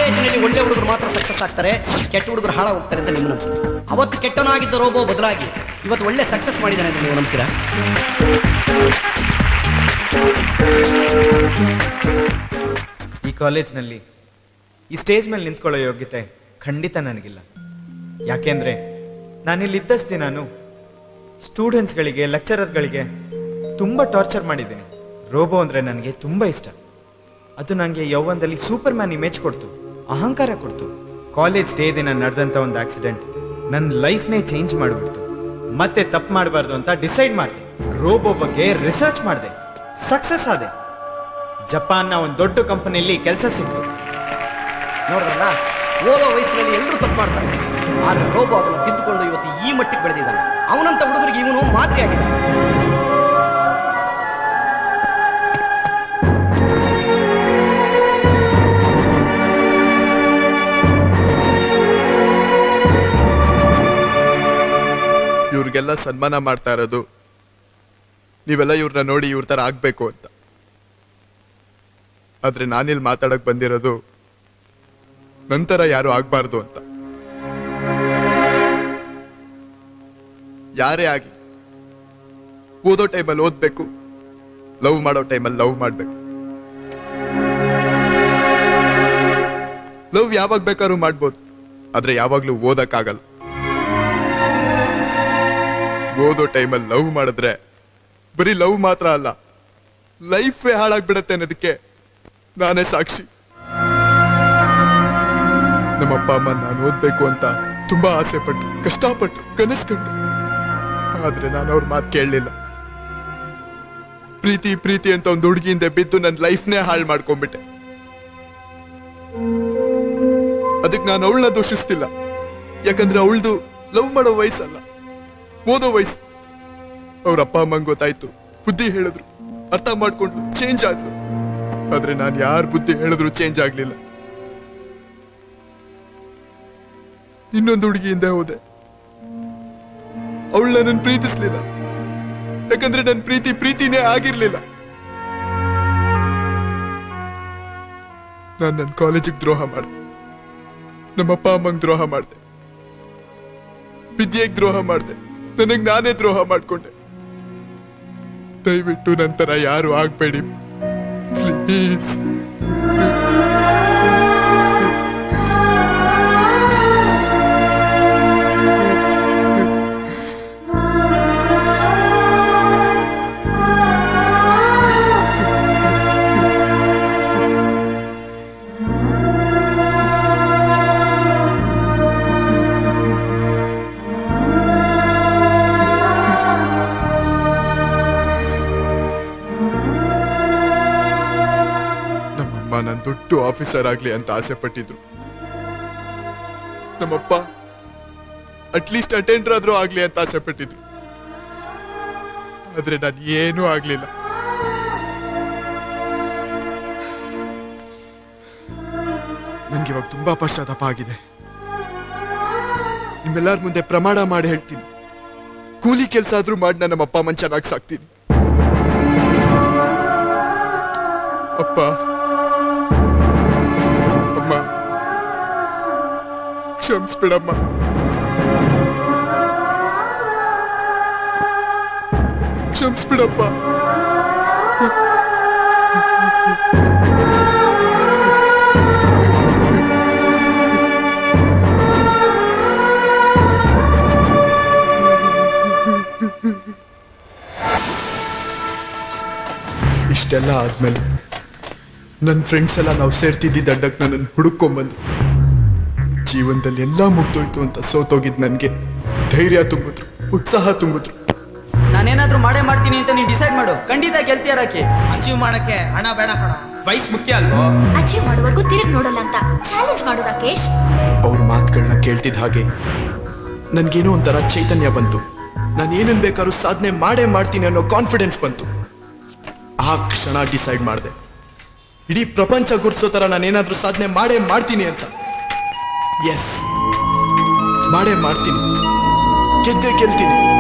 ಕಾಲೇಜಿನಲ್ಲಿ ಒಳ್ಳೆ ಹುಡುಗರು ಮಾತ್ರ ಸಕ್ಸಸ್ ಆಗ್ತಾರೆ ಕೆಟ್ಟ ಹುಡುಗರು ಹಾಳ ಹೋಗ್ತಾರೆ ಅಂತ ನಿಮ್ಮ ನಂಬಿಕೆ ಅವತ್ತು ಕೆಟ್ಟವನಾಗಿದ್ದ ರೋಬೋ ಬದಲಾಗಿ ಇವತ್ತು ಒಳ್ಳೆ ಸಕ್ಸಸ್ ಮಾಡಿದ್ದಾನೆ ಅಂತ ನೀವು ನಂಬ್ತೀರಾ ಈ ಕಾಲೇಜ್ನಲ್ಲಿ ಈ ಸ್ಟೇಜ್ ಮೇಲೆ ನಿಂತ್ಕೊಳ್ಳೋ ಯೋಗ್ಯತೆ ಖಂಡಿತ ನನಗಿಲ್ಲ ಯಾಕೆಂದ್ರೆ ನಾನಿಲ್ಲಿದ್ದಷ್ಟು ದಿನಾನು ಸ್ಟೂಡೆಂಟ್ಸ್ಗಳಿಗೆ ಲೆಕ್ಚರರ್ಗಳಿಗೆ ತುಂಬ ಟಾರ್ಚರ್ ಮಾಡಿದ್ದೀನಿ ರೋಬೋ ಅಂದರೆ ನನಗೆ ತುಂಬ ಇಷ್ಟ ಅದು ನನಗೆ ಯೌವನದಲ್ಲಿ ಸೂಪರ್ ಮ್ಯಾನ್ ಇಮೇಜ್ ಕೊಡ್ತು ಅಹಂಕಾರ ಕೊಡ್ತು ಕಾಲೇಜ್ ಡೇ ದಿನ ನಡೆದಂಥ ಒಂದು ಆಕ್ಸಿಡೆಂಟ್ ನನ್ನ ಲೈಫ್ನೇ ಚೇಂಜ್ ಮಾಡಿಬಿಡ್ತು ಮತ್ತೆ ತಪ್ಪು ಮಾಡಬಾರ್ದು ಅಂತ ಡಿಸೈಡ್ ಮಾಡಿದೆ ರೋಬೋ ಬಗ್ಗೆ ರಿಸರ್ಚ್ ಮಾಡಿದೆ ಸಕ್ಸಸ್ ಆದೆ ಜಪಾನ್ನ ಒಂದು ದೊಡ್ಡ ಕಂಪನಿಯಲ್ಲಿ ಕೆಲಸ ಸಿಕ್ತು ನೋಡಿದ್ರಲ್ಲ ಓದೋ ವಯಸ್ಸಿನಲ್ಲಿ ಎಲ್ಲರೂ ತಪ್ಪು ಮಾಡ್ತಾರೆ ಆದ್ರೆ ರೋಬೋ ಅದನ್ನು ತಿದ್ದುಕೊಂಡು ಇವತ್ತು ಈ ಮಟ್ಟಿಗೆ ಬೆಳೆದಿದ್ದಾನೆ ಅವನಂತ ಹುಡುಗರಿಗೆ ಇವನು ಮಾದರಿಯಾಗಿದೆ ಇವ್ರಿಗೆಲ್ಲ ಸನ್ಮಾನ ಮಾಡ್ತಾ ಇರೋದು ನೀವೆಲ್ಲ ಇವ್ರನ್ನ ನೋಡಿ ಇವ್ರ ತರ ಆಗ್ಬೇಕು ಅಂತ ಆದ್ರೆ ನಾನಿಲ್ಲಿ ಮಾತಾಡಕ್ ಬಂದಿರೋದು ನಂತರ ಯಾರು ಆಗ್ಬಾರ್ದು ಅಂತ ಯಾರೇ ಆಗಿ ಓದೋ ಟೈಮಲ್ಲಿ ಓದ್ಬೇಕು ಲವ್ ಮಾಡೋ ಟೈಮಲ್ಲಿ ಲವ್ ಮಾಡ್ಬೇಕು ಲವ್ ಯಾವಾಗ ಬೇಕಾದ್ರೂ ಮಾಡ್ಬೋದು ಆದ್ರೆ ಯಾವಾಗ್ಲೂ ಓದಕ್ಕಾಗಲ್ಲ ಓದೋ ಟೈಮಲ್ಲಿ ಲವ್ ಮಾಡಿದ್ರೆ ಬರೀ ಲವ್ ಮಾತ್ರ ಅಲ್ಲ ಲೈಫೇ ಹಾಳಾಗ್ಬಿಡತ್ತೆ ಅನ್ನೋದಕ್ಕೆ ನಾನೇ ಸಾಕ್ಷಿ ನಮ್ಮಪ್ಪ ಅಮ್ಮ ನಾನು ಓದ್ಬೇಕು ಅಂತ ತುಂಬಾ ಆಸೆ ಪಟ್ರು ಕಷ್ಟಪಟ್ರು ಕನಸ್ಕೊಂಡ್ರು ಆದ್ರೆ ನಾನು ಅವ್ರ ಮಾತು ಕೇಳಲಿಲ್ಲ ಪ್ರೀತಿ ಪ್ರೀತಿ ಅಂತ ಒಂದು ಹುಡುಗಿಯಿಂದ ಬಿದ್ದು ನನ್ನ ಲೈಫ್ನೇ ಹಾಳು ಮಾಡ್ಕೊಂಡ್ಬಿಟ್ಟೆ ಅದಕ್ಕೆ ನಾನು ಅವಳನ್ನ ದೂಷಿಸ್ತಿಲ್ಲ ಯಾಕಂದ್ರೆ ಅವಳದು ಲವ್ ಮಾಡೋ ವಯಸ್ಸಲ್ಲ ಓದೋ ವಯಸ್ಸು ಅವ್ರ ಅಪ್ಪ ಅಮ್ಮಂಗ್ ಗೊತ್ತಾಯ್ತು ಬುದ್ಧಿ ಹೇಳಿದ್ರು ಅರ್ಥ ಮಾಡ್ಕೊಂಡು ಚೇಂಜ್ ಆದ್ಲು ಆದ್ರೆ ನಾನು ಯಾರ ಬುದ್ಧಿ ಹೇಳಿದ್ರು ಚೇಂಜ್ ಆಗ್ಲಿಲ್ಲ ಇನ್ನೊಂದು ಹುಡುಗಿಯಿಂದ ಹೋದೆ ಅವಳು ನನ್ನನ್ನು ಪ್ರೀತಿಸ್ಲಿಲ್ಲ ಯಾಕಂದ್ರೆ ನನ್ನ ಪ್ರೀತಿ ಪ್ರೀತಿನೇ ಆಗಿರ್ಲಿಲ್ಲ ನಾನು ನನ್ನ ಕಾಲೇಜಿಗೆ ದ್ರೋಹ ಮಾಡಿದೆ ನಮ್ಮಪ್ಪ ಅಮ್ಮಂಗ್ ದ್ರೋಹ ಮಾಡಿದೆ ವಿದ್ಯೆಗೆ ದ್ರೋಹ ಮಾಡಿದೆ ನನಗೆ ನಾನೇ ದ್ರೋಹ ಮಾಡ್ಕೊಂಡೆ ದಯವಿಟ್ಟು ನಂತರ ಯಾರು ಆಗ್ಬೇಡಿ ಪ್ಲೀಸ್ ನಮ್ಮಮ್ಮ ನಾನು ದೊಡ್ಡ ಆಫೀಸರ್ ಆಗ್ಲಿ ಅಂತ ಆಸೆ ಪಟ್ಟಿದ್ರು ನಮ್ಮಪ್ಪ ಅಟ್ಲೀಸ್ಟ್ ಅಟೆಂಡರ್ ಆದ್ರೂ ಆಗ್ಲಿ ಅಂತ ಆಸೆ ಪಟ್ಟಿದ್ರು ಆದ್ರೆ ನಾನು ಏನೂ ಆಗ್ಲಿಲ್ಲ ನನ್ಗೆ ಇವಾಗ ತುಂಬಾ ಪಶ್ಚಾತ್ತಾಪ ಆಗಿದೆ ನಿಮ್ಮೆಲ್ಲರ ಮುಂದೆ ಪ್ರಮಾಣ ಮಾಡಿ ಹೇಳ್ತೀನಿ ಕೂಲಿ ಕೆಲಸ ಆದ್ರೂ ಮಾಡಿ ನಾನು ನಮ್ಮ ಅಪ್ಪ ಅಮ್ಮನ್ ಚೆನ್ನಾಗಿ ಸಾಕ್ತೀನಿ ಅಪ್ಪ ಅಮ್ಮ ಕ್ಷಮಿಸ್ಬಿಡಮ್ಮ ಕ್ಷಮಿಸ್ಬಿಡಪ್ಪ ಇಷ್ಟೆಲ್ಲ ಆದ್ಮೇಲೆ ನನ್ನ ಫ್ರೆಂಡ್ಸ್ ಎಲ್ಲ ನಾವು ಸೇರ್ತಿದ್ದಿದ್ದ ಅಡ್ಡಕ್ಕೆ ನನ್ನನ್ನು ಹುಡುಕೊಂಬಂದು ಜೀವನದಲ್ಲಿ ಎಲ್ಲ ಮುಗ್ದೋಯ್ತು ಅಂತ ಸೋತೋಗಿದ್ ನನಗೆ ಧೈರ್ಯ ತುಂಬಿದ್ರು ಉತ್ಸಾಹ ತುಂಬಿದ್ರು ನಾನೇನಾದ್ರೂ ಮಾಡೇ ಮಾಡ್ತೀನಿ ಅಂತ ನೀನ್ ಡಿಸೈಡ್ ಮಾಡು ಖಂಡಿತ ಗೆಲ್ತೀಯ ರಾಕಿ ಅಚೀವ್ ಮಾಡಕ್ಕೆ ಹಣ ಬೇಡ ಕಣ ವಯಸ್ಸು ಮುಖ್ಯ ಅಲ್ವೋ ಅಚೀವ್ ಮಾಡುವವರೆಗೂ ತಿರುಗಿ ನೋಡಲ್ಲ ಅಂತ ಚಾಲೆಂಜ್ ಮಾಡು ರಾಕೇಶ್ ಅವ್ರ ಮಾತುಗಳನ್ನ ಕೇಳ್ತಿದ್ದ ಹಾಗೆ ನನ್ಗೇನೋ ಒಂಥರ ಚೈತನ್ಯ ಬಂತು ನಾನು ಏನನ್ ಬೇಕಾದ್ರೂ ಸಾಧನೆ ಮಾಡೇ ಮಾಡ್ತೀನಿ ಅನ್ನೋ ಕಾನ್ಫಿಡೆನ್ಸ್ ಬಂತು ಆ ಕ್ಷಣ ಡಿಸೈಡ್ ಮಾಡಿದೆ ಇಡೀ ಪ್ರಪಂಚ ಗುರ್ಸೋ ತರ ನಾನೇನಾದ್ರೂ ಸಾಧನೆ ಮಾಡೇ ಮಾಡ್ತೀನಿ ಅಂತ ಎಸ್ ಮಾಡೇ ಮಾಡ್ತೀನಿ ಗೆದ್ದೆ ಗೆಲ್ತೀನಿ